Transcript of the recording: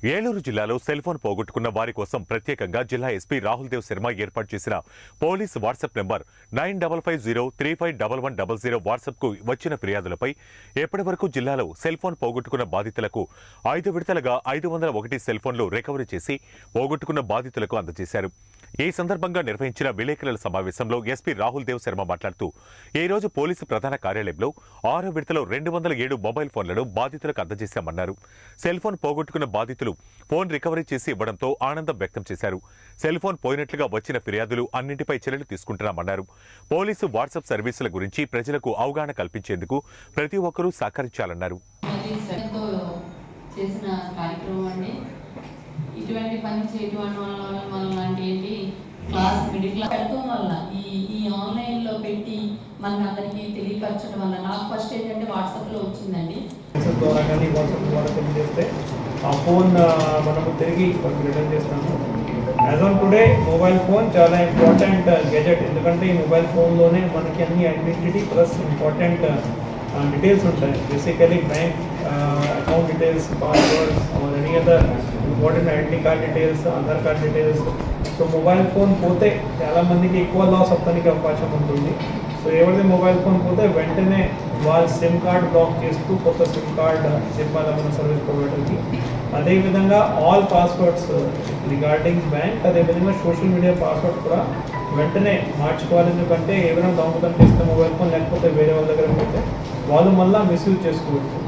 ఏలూరు జిల్లాలో cell phone పోగొట్టుకున్న వారి కోసం ప్రత్యేకంగా జిల్లా ఎస్పీ రాహుల్ దేవ్ శర్మ ఏర్పాటు చేసిన police WhatsApp number nine double five zero three five double one double zero వాట్సాప్కు వచ్చిన ఫిర్యాదులపై ఎప్పటి వరకు జిల్లాలో సెల్ ఫోన్ పోగొట్టుకున్న బాధితులకు ఐదు విడతలుగా ఐదు వందల ఒకటి సెల్ ఫోన్లు రికవరీ చేసి పోగొట్టుకున్న బాధితులకు అందజేశారు ఈ సందర్భంగా నిర్వహించిన విలేకరుల సమావేశంలో ఎస్పీ రాహుల్ దేవ్ శర్మ మాట్లాడుతూ ఈ రోజు పోలీసు ప్రధాన కార్యాలయంలో ఆరో విడతలో రెండు వందల ఏడు మొబైల్ ఫోన్లను బాధితులకు అందజేశామన్నారు సెల్ ఫోన్ పోగొట్టుకున్న బాధితులు ఫోన్ రికవరీ చేసి ఇవ్వడంతో ఆనందం వ్యక్తం చేశారు సెల్ ఫోన్ పోయినట్లుగా వచ్చిన ఫిర్యాదులు అన్నింటిపై చర్యలు తీసుకుంటున్నామన్నారు పోలీసు వాట్సాప్ సర్వీసుల గురించి ప్రజలకు అవగాహన కల్పించేందుకు ప్రతి ఒక్కరూ సహకరించాలన్నారు అది శ్రద్ధతో చేసిన కార్యక్రమం అండి ఇటువంటి పని చేయటం వల్ల వల్ల లాంటి ఏంటి క్లాస్ మిడిల్ క్లాస్ పెడతాం వల్ల ఈ ఈ ఆన్లైన్లో పెట్టి మనకు అందరికీ తెలియపరచడం వల్ల నాకు ఫస్ట్ ఏంటంటే వాట్సాప్లో వచ్చిందండి మెసేజ్ ద్వారా కానీ వాట్సాప్ ద్వారా తెలియజేస్తే ఆ ఫోన్ ఆ, మనము తిరిగి వాళ్ళకి రిటర్న్ చేస్తాము as on today mobile phone చాలా ఇంపార్టెంట్ గెజెట్ ఎందుకంటే ఈ మొబైల్ ఫోన్లోనే మనకి అన్ని ఐడెంటిటీ ప్లస్ ఇంపార్టెంట్ డీటెయిల్స్ ఉంటాయి basically bank account details passwords or any other important identity card details Aadhaar card details so mobile phone పోతే చాలా మందికి ఎక్కువ లాస్ అవ్వడానికి అవకాశం ఉంటుంది సో ఎవరిది మొబైల్ ఫోన్ పోతే వెంటనే వాళ్ళ సిమ్ కార్డ్ బ్లాక్ చేస్తూ కొత్త సిమ్ కార్డ్ చెప్పాలి మన సర్వీస్ ప్రొవైడర్కి అదేవిధంగా ఆల్ పాస్వర్డ్స్ రిగార్డింగ్ బ్యాంక్ అదేవిధంగా సోషల్ మీడియా పాస్వర్డ్ కూడా వెంటనే మార్చుకోవాలి ఎందుకంటే ఏదైనా దొంగతనం చేస్తే మొబైల్ ఫోన్ లేకపోతే వేరే వాళ్ళ దగ్గర పోతే వాళ్ళు మళ్ళీ మిస్యూజ్ చేసుకోవచ్చు